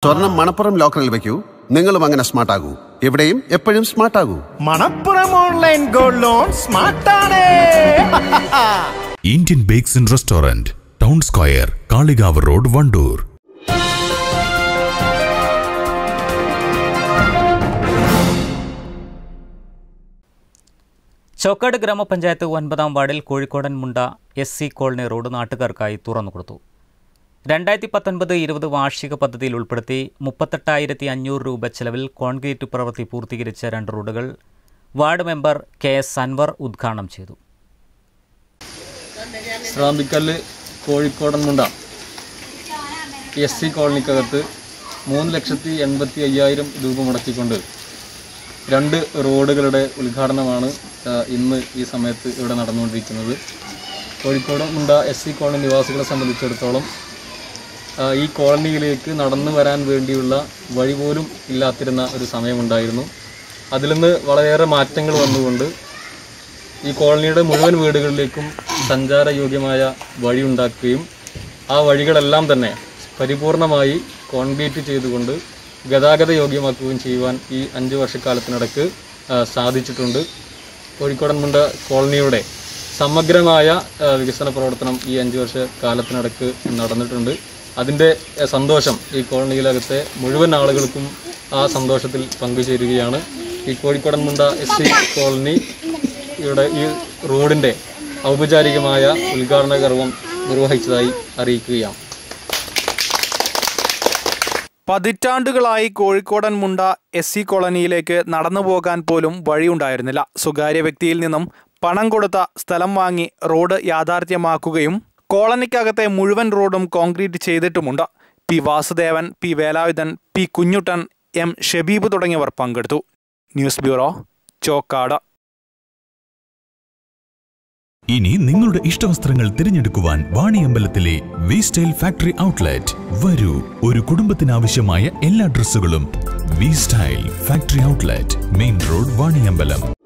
സ്വർണം മണപ്പുറം ലോക്കറിൽ വെക്കൂ നിങ്ങളും അങ്ങനെ സ്മാർട്ട് ആകൂ എവിടെയും എപ്പോഴും സ്മാർട്ട് ആകൂ മണപ്പുറം ഓൺലൈൻ ഗോൾഡ് ലോൺ സ്മാർട്ടാണ് Indian bakes and restaurant town square Kalikavu road Wandoor Chokkad ഗ്രാമപഞ്ചായത്ത് ഒൻപതാം വാർഡിൽ കോഴിക്കോടൻ Munda S C colony road നാട്ടുകാർക്കായി തുറന്നുകൊടുത്തു രണ്ടായിരത്തി പത്തൊൻപത് ഇരുപത് വാർഷിക പദ്ധതിയിൽ ഉൾപ്പെടുത്തി മുപ്പത്തെട്ടായിരത്തി അഞ്ഞൂറ് രൂപ ചെലവിൽ കോൺക്രീറ്റ് പ്രവൃത്തി പൂർത്തീകരിച്ച രണ്ട് റോഡുകൾ ward member K S Anvar ഉദ്ഘാടനം ചെയ്തു സ്രാമ്പിക്കല്ല് കോഴിക്കോടൻമുണ്ട എസ് സി കോളനിക്കകത്ത് മൂന്ന് ലക്ഷത്തി എൺപത്തി അയ്യായിരം രൂപ മുടക്കിക്കൊണ്ട് രണ്ട് റോഡുകളുടെ ഉദ്ഘാടനമാണ് ആ, ഇന്ന് ഈ സമയത്ത് ഇവിടെ നടന്നുകൊണ്ടിരിക്കുന്നത് Kozhikode Munda S C colony നിവാസികളെ സംബന്ധിച്ചിടത്തോളം ആ, ഈ കോളനിയിലേക്ക് നടന്നു വരാൻ വേണ്ടിയുള്ള വഴി പോലും ഇല്ലാത്തിരുന്ന ഒരു സമയമുണ്ടായിരുന്നു അതിൽ നിന്ന് വളരെയേറെ മാറ്റങ്ങൾ വന്നുകൊണ്ട് ഈ കോളനിയുടെ മുഴുവൻ വീടുകളിലേക്കും സഞ്ചാരയോഗ്യമായ വഴി ഉണ്ടാക്കുകയും ആ വഴികളെല്ലാം തന്നെ പരിപൂർണമായി കോൺക്രീറ്റ് ചെയ്തുകൊണ്ട് ഗതാഗത യോഗ്യമാക്കുകയും ചെയ്യുവാൻ ഈ അഞ്ച് വർഷക്കാലത്തിനിടക്ക് ആ, സാധിച്ചിട്ടുണ്ട് കോഴിക്കോടൻമുണ്ട കോളനിയുടെ സമഗ്രമായ ആ, വികസന പ്രവർത്തനം ഈ അഞ്ച് വർഷ കാലത്തിനിടക്ക് നടന്നിട്ടുണ്ട് അതിൻ്റെ ആ, സന്തോഷം ഈ കോളനിയിലകത്തെ മുഴുവൻ ആളുകൾക്കും ആ സന്തോഷത്തിൽ പങ്കുചേരുകയാണ് ഈ കോഴിക്കോടൻമുണ്ട എസ് സി കോളനി ഇവിടെ ഈ റോഡിന്റെ ഔപചാരികമായ ഉദ്ഘാടന കർമ്മം നിർവഹിച്ചതായി അറിയിക്കുകയാണ് പതിറ്റാണ്ടുകളായി കോഴിക്കോടൻ മുണ്ട എസ് സി കോളനിയിലേക്ക് നടന്നു പോകാൻ പോലും വഴിയുണ്ടായിരുന്നില്ല സ്വകാര്യ വ്യക്തിയിൽ നിന്നും പണം കൊടുത്ത സ്ഥലം വാങ്ങി റോഡ് യാഥാർത്ഥ്യമാക്കുകയും കോളനിക്കകത്തെ മുഴുവൻ റോഡും കോൺക്രീറ്റ് ചെയ്തിട്ടുമുണ്ട് P Vasudevan P Velayudhan P Kunjuttan M Shabeeb തുടങ്ങിയവർ പങ്കെടുത്തു ന്യൂസ് ബ്യൂറോ ചോക്കാട് ഇനി നിങ്ങളുടെ ഇഷ്ടവസ്ത്രങ്ങൾ തിരഞ്ഞെടുക്കുവാൻ വാണിയമ്പലത്തിലെ വി സ്റ്റൈൽ ഫാക്ടറി ഔട്ട്ലെറ്റ് വരൂ ഒരു കുടുംബത്തിനാവശ്യമായ എല്ലാ ഡ്രസ്സുകളും V style factory outlet main road Vaniyambalam